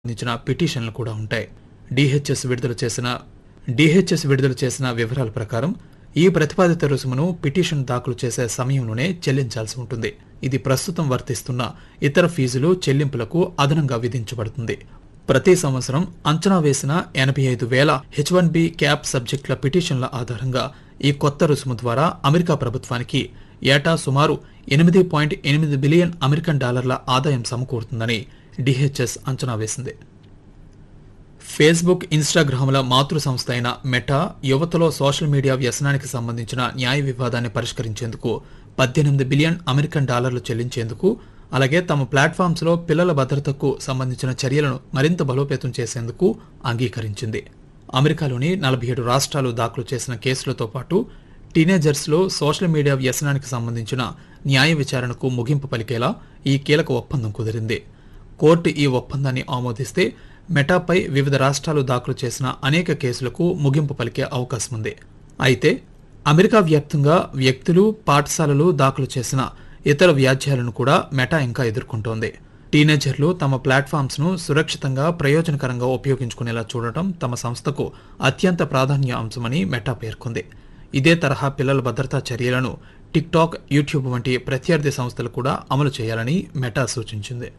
సంబంధించిన పిటిషన్లు కూడా ఉంటాయి డిహెచ్ఎస్ విడుదల చేసిన డిహెచ్ఎస్ విడుదల చేసిన వివరాల ప్రకారం ఈ ప్రతిపాదిత రుసుమును పిటిషన్ దాఖలు చేసే సమయంలోనే చెల్లించాల్సి ఉంటుంది ఇది ప్రస్తుతం వర్తిస్తున్న ఇతర ఫీజులు చెల్లింపులకు అదనంగా విధించబడుతుంది ప్రతి సంవత్సరం అంచనా వేసిన ఎనభై ఐదు వేల హెచ్ వన్ బి క్యాప్ సబ్జెక్టుల పిటిషన్ల ఆధారంగా ఈ కొత్త రుసుము ద్వారా అమెరికా ప్రభుత్వానికి ఏటా సుమారు ఎనిమిది పాయింట్ ఎనిమిది బిలియన్ అమెరికన్ డాలర్ల ఆదాయం సమకూరుతుందని డిహెచ్ఎస్ అంచనా వేసింది ఫేస్బుక్ ఇన్స్టాగ్రామ్ల మాతృ సంస్థ అయిన మెటా యువతలో సోషల్ మీడియా వ్యసనానికి సంబంధించిన న్యాయ వివాదాన్ని పరిష్కరించేందుకు పద్దెనిమిది బిలియన్ అమెరికన్ డాలర్లు చెల్లించేందుకు అలాగే తమ ప్లాట్ఫామ్స్లో పిల్లల భద్రతకు సంబంధించిన చర్యలను మరింత బలోపేతం చేసేందుకు అంగీకరించింది అమెరికాలోని నలభై ఏడు రాష్ట్రాలు దాఖలు చేసిన కేసులతో పాటు టీనేజర్స్లో సోషల్ మీడియా వ్యసనానికి సంబంధించిన న్యాయ విచారణకు ముగింపు పలికేలా ఈ కీలక ఒప్పందం కుదిరింది కోర్టు ఈ ఒప్పందాన్ని ఆమోదిస్తే మెటాపై వివిధ రాష్ట్రాలు దాఖలు చేసిన అనేక కేసులకు ముగింపు పలికే అవకాశం ఉంది అయితే అమెరికా వ్యాప్తంగా వ్యక్తులు పాఠశాలలు దాఖలు చేసిన ఇతర వ్యాజ్యాలను కూడా మెటా ఇంకా ఎదుర్కొంటోంది టీనేజర్లు తమ ప్లాట్ఫామ్స్ ను సురక్షితంగా ప్రయోజనకరంగా ఉపయోగించుకునేలా చూడటం తమ సంస్థకు అత్యంత ప్రాధాన్య అంశమని మెటా పేర్కొంది ఇదే తరహా పిల్లల భద్రతా చర్యలను టిక్టాక్ యూట్యూబ్ వంటి ప్రత్యర్థి సంస్థలు కూడా అమలు చేయాలని మెటా సూచించింది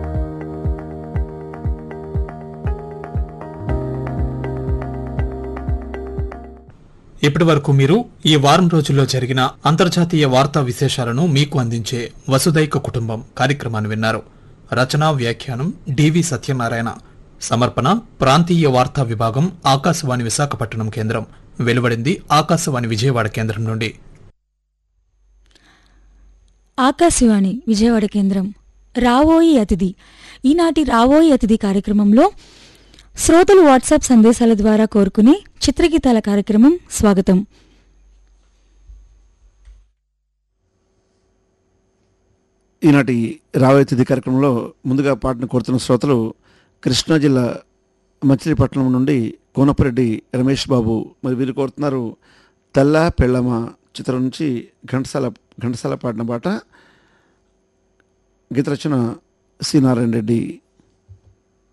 ఇప్పటి వరకు మీరు ఈ వారం రోజుల్లో జరిగిన అంతర్జాతీయ వార్తా విశేషాలను మీకు అందించే వసుదైక కుటుంబం కార్యక్రమాన్ని విన్నారు రచనా వ్యాఖ్యానం డివి సత్యనారాయణ సమర్పణ ప్రాంతీయ వార్తా విభాగం ఆకాశవాణి విశాఖపట్నం కేంద్రం వెలువడింది ఆకాశవాణి విజయవాడ కేంద్రం నుండి ఆకాశవాణి విజయవాడ కేంద్రం రావోయి అతిథి ఈనాటి రావోయి అతిథి కార్యక్రమంలో శ్రోతలు వాట్సాప్ సందేశాల ద్వారా కోరుకునే చిత్రగీతాల కార్యక్రమం స్వాగతం ఈనాటి రాబోయే తిథి కార్యక్రమంలో ముందుగా పాటను కోరుతున్న శ్రోతలు కృష్ణా జిల్లా మచిలీపట్నం నుండి కోనపరెడ్డి రమేష్ బాబు మరి వీరు కోరుతున్నారు తెల్ల పెళ్ళమ చిత్రం నుంచి ఘంటసాల ఘంటసాల పాడిన పాట గీత రచన సి నారాయణ రెడ్డి